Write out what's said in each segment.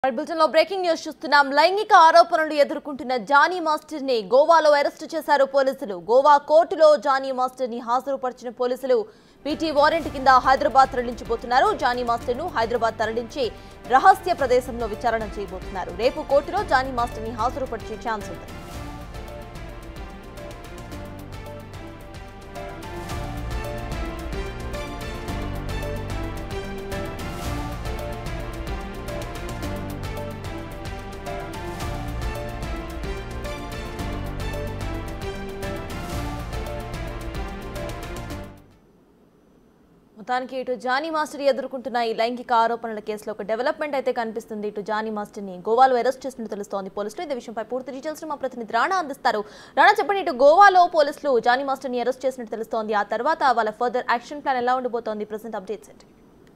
Bulletin లో breaking news చూస్తున్నాం లైంగిక ఆరోపణలు ఎదుర్కొంటున్న జానీ మాస్టర్ ని గోవాలో అరెస్టు చేశారు పోలీసులు గోవా కోర్టులో జానీ మాస్టర్ ని హాజరుపరిచిన పోలీసులు పీటీ వారెంట్ కింద హైదరాబాద్ తరలించబోతున్నారు జానీ మాస్టర్ ను హైదరాబాద్ తరలించి రహస్య ప్రదేశంలో విచారణ చేయబోతున్నారు రేపు కోర్టులో జానీ మాస్టర్ ని హాజరుపరిచే ఛాన్స్ ఉంది మొత్తానికి ఇటు జానీ మాస్టర్ ఎదుర్కొంటున్న ఈ లైంగిక ఆరోపణల కేసులో ఒక డెవలప్మెంట్ అయితే కనిపిస్తుంది ఇటు జానీ మాస్టర్ ని గోవాలో అరెస్ట్ చేసినట్టు తెలుస్తోంది పోలీసులు ఇదే విషయంపై పూర్తి డీటెయిల్స్ మా ప్రతినిధి రాణా అందిస్తారు రాణా చెప్పండి ఇటు గోవాలో పోలీసులు జానీ మాస్టర్ ని అరెస్ట్ చేసినట్టు తెలుస్తోంది ఆ తర్వాత వాళ్ళ ఫర్దర్ యాక్షన్ ప్లాన్ ఎలా ఉండబోతోంది ప్రెసెంట్ అప్డేట్స్ ఏంటి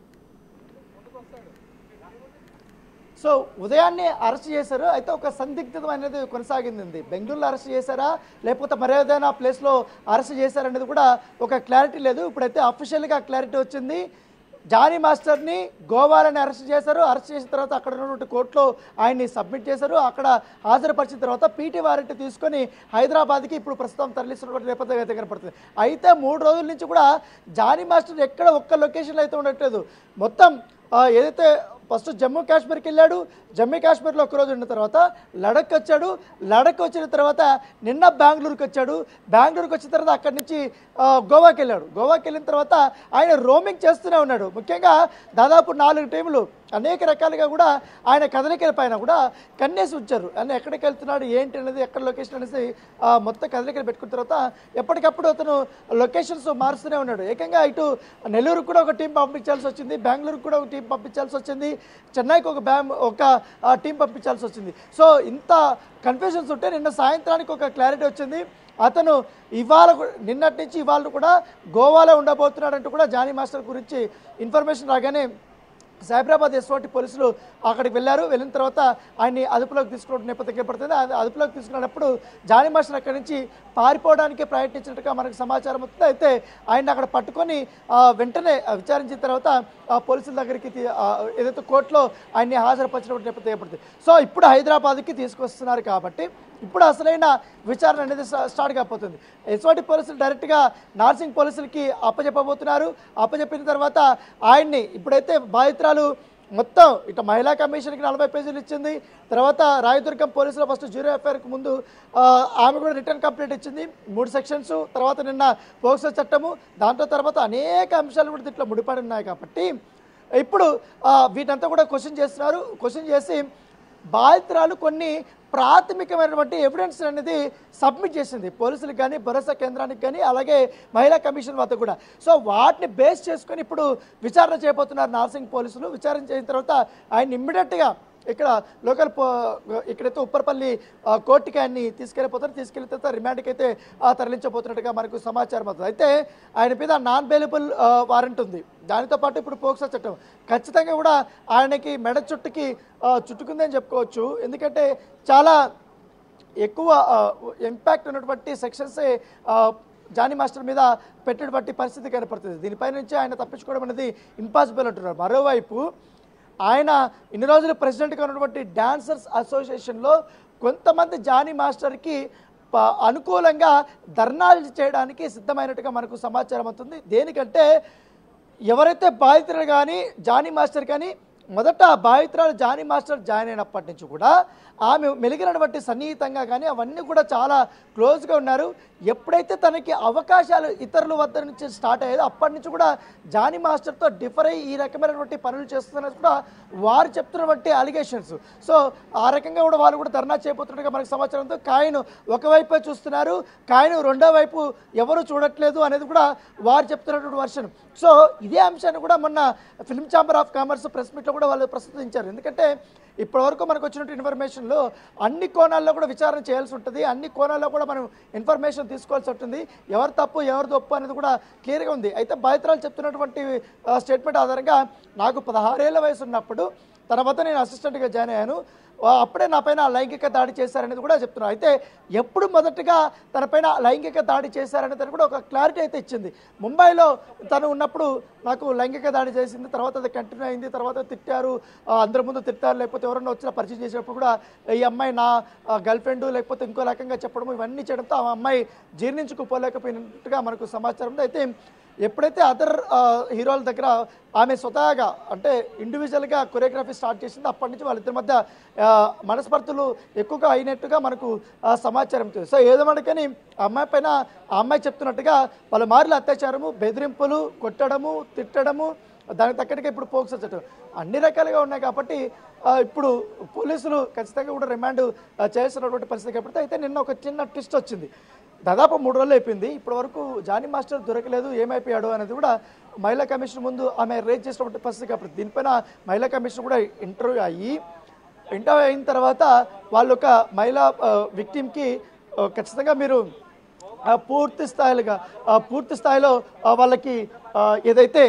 సో ఉదయాన్నే అరెస్ట్ చేశారు అయితే ఒక సందిగ్ధం అనేది కొనసాగింది బెంగళూరులో అరెస్ట్ చేశారా లేకపోతే మరేదైనా ప్లేస్లో అరెస్ట్ చేశారనేది కూడా ఒక క్లారిటీ లేదు ఇప్పుడైతే అఫీషియల్గా క్లారిటీ వచ్చింది జానీ మాస్టర్ని గోవాలని అరెస్ట్ చేశారు అరెస్ట్ చేసిన తర్వాత అక్కడ ఉన్నటువంటి కోర్టులో ఆయన్ని సబ్మిట్ చేశారు అక్కడ హాజరుపరిచిన తర్వాత పీటీ వారెంట్ తీసుకొని హైదరాబాద్కి ఇప్పుడు ప్రస్తుతం తరలిస్తున్నటువంటి నేపథ్యం అయితే కనపడుతుంది అయితే మూడు రోజుల నుంచి కూడా జానీ మాస్టర్ ఎక్కడ ఒక్క లొకేషన్లో అయితే ఉండట్లేదు మొత్తం ఆ, ఏదైతే ఫస్ట్ జమ్మూ కాశ్మీర్కి వెళ్ళాడు జమ్మూ కాశ్మీర్లో ఒకరోజు ఉన్న తర్వాత లడక్ వచ్చాడు లడక్ వచ్చిన తర్వాత నిన్న బెంగళూరుకి వచ్చాడు బెంగళూరుకి వచ్చిన తర్వాత అక్కడి నుంచి ఆ, గోవాకి వెళ్ళాడు గోవాకి వెళ్ళిన తర్వాత ఆయన రోమింగ్ చేస్తూనే ఉన్నాడు ముఖ్యంగా దాదాపు నాలుగు టైములు అనేక రకాలుగా కూడా ఆయన కదలికల పైన కూడా కన్నేసి ఉంచారు ఆయన ఎక్కడికి వెళ్తున్నాడు ఏంటి అనేది ఎక్కడ లొకేషన్ అనేసి ఆ, మొత్తం కదలికలు పెట్టుకున్న తర్వాత ఎప్పటికప్పుడు అతను లొకేషన్స్ మారుస్తూనే ఉన్నాడు ఏకంగా ఇటు నెల్లూరుకు కూడా ఒక టీం పంపించాల్సి వచ్చింది బెంగళూరుకు కూడా ఒక టీం పంపించాల్సి వచ్చింది చెన్నైకి ఒక బ్యామ్ ఒక ఆ, టీం పంపించాల్సి వచ్చింది సో ఇంత కన్ఫ్యూజన్స్ ఉంటే నిన్న సాయంత్రానికి ఒక క్లారిటీ వచ్చింది అతను ఇవాళ కూ- నిన్నటి నుంచి ఇవాళ కూడా గోవాలో ఉండబోతున్నాడంటూ కూడా జానీ మాస్టర్ గురించి ఇన్ఫర్మేషన్ రాగానే సైబరాబాద్ ఎస్ఓటి పోలీసులు అక్కడికి వెళ్ళారు వెళ్ళిన తర్వాత ఆయన్ని అదుపులోకి తీసుకోవడం నేపథ్యం ఏర్పడుతుంది అది అదుపులోకి తీసుకున్నప్పుడు జానీ మాస్టర్ అక్కడి నుంచి పారిపోవడానికి ప్రయత్నించినట్టుగా మనకు సమాచారం వస్తుంది అయితే ఆయన అక్కడ పట్టుకొని ఆ, వెంటనే ఆ, విచారించిన తర్వాత ఆ పోలీసుల దగ్గరికి తీ- ఆ, ఏదైతే కోర్టులో ఆయన్ని హాజరుపరిచినటువంటి నేపథ్యం ఏర్పడుతుంది సో ఇప్పుడు హైదరాబాద్కి తీసుకొస్తున్నారు కాబట్టి ఇప్పుడు అసలైన విచారణ అనేది స్టా- స్టార్ట్ కాబోతుంది ఎస్వాటి పోలీసులు డైరెక్ట్గా నార్సింగ్ పోలీసులకి అప్పచెప్పబోతున్నారు అప్పచెప్పిన తర్వాత ఆయన్ని ఇప్పుడైతే బాధితురాలు మొత్తం ఇక మహిళా కమిషన్కి నలభై పేజీలు ఇచ్చింది తర్వాత రాయదుర్గం పోలీసులు ఫస్ట్ జీరో ఎఫ్ఐఆర్కి ముందు ఆ, ఆమె కూడా రిటర్న్ కంప్లైంట్ ఇచ్చింది మూడు సెక్షన్స్ తర్వాత నిన్న పోక్సో చట్టము దాంట్లో తర్వాత అనేక అంశాలు కూడా దీంట్లో ముడిపడి ఉన్నాయి కాబట్టి ఇప్పుడు ఆ, వీటంతా కూడా క్వశ్చన్ చేస్తున్నారు క్వశ్చన్ చేసి బాధితురాలు కొన్ని ప్రాథమికమైనటువంటి ఎవిడెన్స్ అనేది సబ్మిట్ చేసింది పోలీసులకు కానీ భరోసా కేంద్రానికి కానీ అలాగే మహిళా కమిషన్ వద్ద కూడా సో వాటిని బేస్ చేసుకొని ఇప్పుడు విచారణ చేయబోతున్నారు నార్సింగ్ పోలీసులు విచారణ చేసిన తర్వాత ఆయన ఇమ్మీడియట్గా ఇక్కడ లోకల్ పో ఇక్కడైతే ఉప్పరపల్లి ఆ, కోర్టుకి ఆయన్ని తీసుకెళ్ళిపోతారు తీసుకెళ్ళిన తర్వాత రిమాండ్కి అయితే ఆ, తరలించబోతున్నట్టుగా మనకు సమాచారం అవుతుంది అయితే ఆయన మీద నాన్ బెయిలబుల్ వారెంట్ ఉంది దానితో పాటు ఇప్పుడు పోక్సో చట్టం ఖచ్చితంగా కూడా ఆయనకి మెడ చుట్టుకి ఆ, చుట్టుకుందని చెప్పుకోవచ్చు ఎందుకంటే చాలా ఎక్కువ ఇంపాక్ట్ ఉన్నటువంటి సెక్షన్సే జానీ మాస్టర్ మీద పెట్టినటువంటి పరిస్థితి కనపడుతుంది దీనిపై నుంచి ఆయన తప్పించుకోవడం అనేది ఇంపాసిబుల్ అంటున్నారు మరోవైపు ఆయన ఇన్ని రోజులు ప్రెసిడెంట్గా ఉన్నటువంటి డాన్సర్స్ అసోసియేషన్లో కొంతమంది జానీ మాస్టర్కి ప- అనుకూలంగా ధర్నాలు చేయడానికి సిద్ధమైనట్టుగా మనకు సమాచారం అవుతుంది దేనికంటే ఎవరైతే బాధితులు కానీ జానీ మాస్టర్ కానీ మొదట బాధితురాలు జానీ మాస్టర్ జాయిన్ అయినప్పటి నుంచి కూడా ఆమె మెలిగినటువంటి సన్నిహితంగా కానీ అవన్నీ కూడా చాలా క్లోజ్గా ఉన్నారు ఎప్పుడైతే తనకి అవకాశాలు ఇతరుల వద్ద నుంచి స్టార్ట్ అయ్యేదో అప్పటి నుంచి కూడా జానీ మాస్టర్తో డిఫర్ అయ్యి ఈ రకమైనటువంటి పనులు చేస్తున్నది కూడా వారు చెప్తున్నటువంటి అలిగేషన్స్ సో ఆ రకంగా కూడా వాళ్ళు కూడా ధర్నా చేయబోతున్నట్టుగా మనకు సమాచారంతో కాయను ఒకవైపే చూస్తున్నారు కాయను రెండో వైపు ఎవరు చూడట్లేదు అనేది కూడా వారు చెప్తున్నటువంటి వర్షన్ సో ఇదే అంశాన్ని కూడా మొన్న film chamber of commerce press మీట్లో కూడా వాళ్ళు ప్రస్తుతించారు ఎందుకంటే ఇప్పటివరకు మనకు వచ్చినట్టు ఇన్ఫర్మేషన్లో అన్ని కోణాల్లో కూడా విచారణ చేయాల్సి ఉంటుంది అన్ని కోణాల్లో కూడా మనం ఇన్ఫర్మేషన్ తీసుకోవాల్సి ఉంటుంది ఎవరు తప్పు ఎవరు తప్పు అనేది కూడా క్లియర్గా ఉంది అయితే బాధితురాలు చెప్తున్నటువంటి స్టేట్మెంట్ ఆధారంగా నాకు పదహారేళ్ల వయసు ఉన్నప్పుడు తన వద్ద నేను అసిస్టెంట్గా జాయిన్ అయ్యాను ఆ, అప్పుడే నా పైన లైంగిక దాడి చేశారనేది కూడా చెప్తున్నారు అయితే ఎప్పుడు మొదటగా తన పైన లైంగిక దాడి చేశారనేది కూడా ఒక క్లారిటీ అయితే ఇచ్చింది ముంబైలో తను ఉన్నప్పుడు నాకు లైంగిక దాడి చేసింది తర్వాత అది కంటిన్యూ అయింది తర్వాత తిట్టారు ఆ, అందరి ముందు తిట్టారు లేకపోతే ఎవరన్నా వచ్చినా పరిచయం చేసేటప్పుడు కూడా ఈ అమ్మాయి నా గర్ల్ ఫ్రెండ్ లేకపోతే ఇంకో రకంగా చెప్పడం ఇవన్నీ చేయడంతో ఆ అమ్మాయి జీర్ణించుకుపోలేకపోయినట్టుగా మనకు సమాచారం ఉంది అయితే ఎప్పుడైతే అదర్ హీరోల దగ్గర ఆమె స్వతహాగా అంటే ఇండివిజువల్గా కొరియోగ్రఫీ స్టార్ట్ చేసింది అప్పటి నుంచి వాళ్ళిద్దరి మధ్య ఆ, మనస్పర్ధలు ఎక్కువగా అయినట్టుగా మనకు ఆ, సమాచారం ఉంది. సో ఏదేమనకని ఆ అమ్మాయి పైన ఆ అమ్మాయి చెప్తున్నట్టుగా వాళ్ళ మార్లు అత్యాచారము బెదిరింపులు కొట్టడము తిట్టడము దానికి తగ్గట్టుగా ఇప్పుడు పోక్సో చట్టం అన్ని రకాలుగా ఉన్నాయి కాబట్టి ఆ, ఇప్పుడు పోలీసులు ఖచ్చితంగా కూడా రిమాండ్ ఆ, చేస్తున్నటువంటి పరిస్థితి కాబట్టి అయితే నిన్న ఒక చిన్న ట్విస్ట్ వచ్చింది దాదాపు మూడు రోజులు అయిపోయింది ఇప్పటి వరకు జానీ మాస్టర్ దొరకలేదు ఏమైపోయాడు అనేది కూడా మహిళా కమిషన్ ముందు ఆమె రేజ్ చేసినటువంటి పరిస్థితి కాబట్టి దీనిపైన మహిళా కమిషన్ కూడా ఇంటర్వ్యూ అయ్యి ఇంటర్వ్యూ అయిన తర్వాత వాళ్ళు ఒక మహిళా విక్టిమ్కి ఖచ్చితంగా మీరు ఆ, పూర్తి స్థాయిలుగా ఆ, పూర్తి స్థాయిలో ఆ, వాళ్ళకి ఆ, ఏదైతే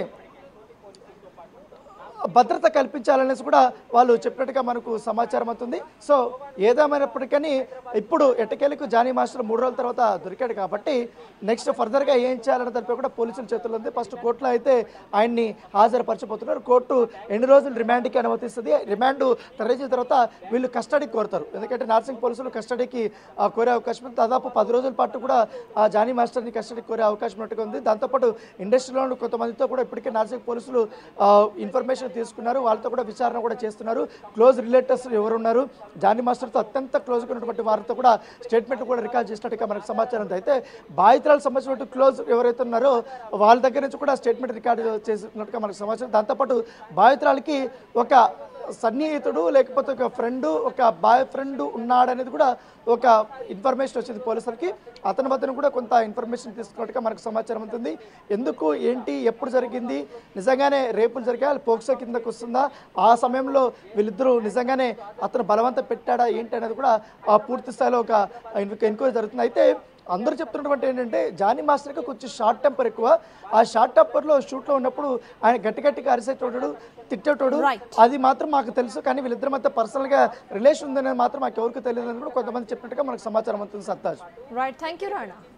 భద్రత కల్పించాలనేసి కూడా వాళ్ళు చెప్పినట్టుగా మనకు సమాచారం అవుతుంది సో ఏదేమైనప్పటికీ ఇప్పుడు ఎట్టకేలకు జానీ మాస్టర్ మూడు రోజుల తర్వాత దొరికాడు కాబట్టి నెక్స్ట్ ఫర్దర్గా ఏం చేయాలనే దానిపై కూడా పోలీసుల చేతుల్లో ఉంది ఫస్ట్ కోర్టులో అయితే ఆయన్ని హాజరుపరచబోతున్నారు కోర్టు ఎన్ని రోజులు రిమాండ్కి అనుమతిస్తుంది రిమాండ్ తరలించిన తర్వాత వీళ్ళు కస్టడీకి కోరుతారు ఎందుకంటే నార్సింగ్ పోలీసులు కస్టడీకి ఆ, కోరే అవకాశం ఉంది దాదాపు పది రోజుల పాటు కూడా ఆ జానీ మాస్టర్ని కస్టడీకి కోరే అవకాశం ఉన్నట్టుగా ఉంది దాంతోపాటు ఇండస్ట్రీలో ఉన్న కొంతమందితో కూడా ఇప్పటికే నార్సింగ్ పోలీసులు ఆ, ఇన్ఫర్మేషన్ తీసుకున్నారు వాళ్ళతో కూడా విచారణ కూడా చేస్తున్నారు క్లోజ్ రిలేటివ్స్ ఎవరున్నారు జానీ మాస్టర్తో అత్యంత క్లోజ్గా ఉన్నటువంటి వారితో కూడా స్టేట్మెంట్ కూడా రికార్డ్ చేసినట్టుగా మనకు సమాచారం ఉంది అయితే బాధితురాలకు సంబంధించినటువంటి క్లోజ్ ఎవరైతే ఉన్నారో వాళ్ళ దగ్గర నుంచి కూడా స్టేట్మెంట్ రికార్డ్ చేసినట్టుగా మనకు సమాచారం దాంతోపాటు బాధితురాలకి ఒక సన్నిహితుడు లేకపోతే ఒక ఫ్రెండ్ ఒక బాయ్ ఫ్రెండ్ ఉన్నాడనేది కూడా ఒక ఇన్ఫర్మేషన్ వచ్చింది పోలీసులకి అతని వద్దన కూడా కొంత ఇన్ఫర్మేషన్ తీసుకున్నట్టుగా మనకు సమాచారం ఉంటుంది ఎందుకు ఏంటి ఎప్పుడు జరిగింది నిజంగానే రేపులు జరిగా పోక్సో కిందకు వస్తుందా ఆ సమయంలో వీళ్ళిద్దరూ నిజంగానే అతను బలవంతం పెట్టాడా ఏంటి అనేది కూడా ఆ పూర్తి స్థాయిలో ఒక ఎంక్వైరీ జరుగుతుంది అయితే అందరూ చెప్తున్నటువంటి ఏంటంటే జానీ మాస్టర్కి కొంచెం షార్ట్ టెంపర్ ఎక్కువ ఆ షార్ట్ టెంపర్లో షూట్లో ఉన్నప్పుడు ఆయన గట్టి గట్టిగా అరిసేటోడు తిట్టేటోడు Right. అది మాత్రం మాకు తెలుసు కానీ వీళ్ళిద్దరి మధ్య పర్సనల్గా రిలేషన్ ఉందనేది మాత్రం మాకు ఎవరికి తెలియదు అని కూడా కొంతమంది చెప్పినట్టుగా మనకు సమాచారం అవుతుంది సత్తాజ్ రైట్ థ్యాంక్ యూ రాణా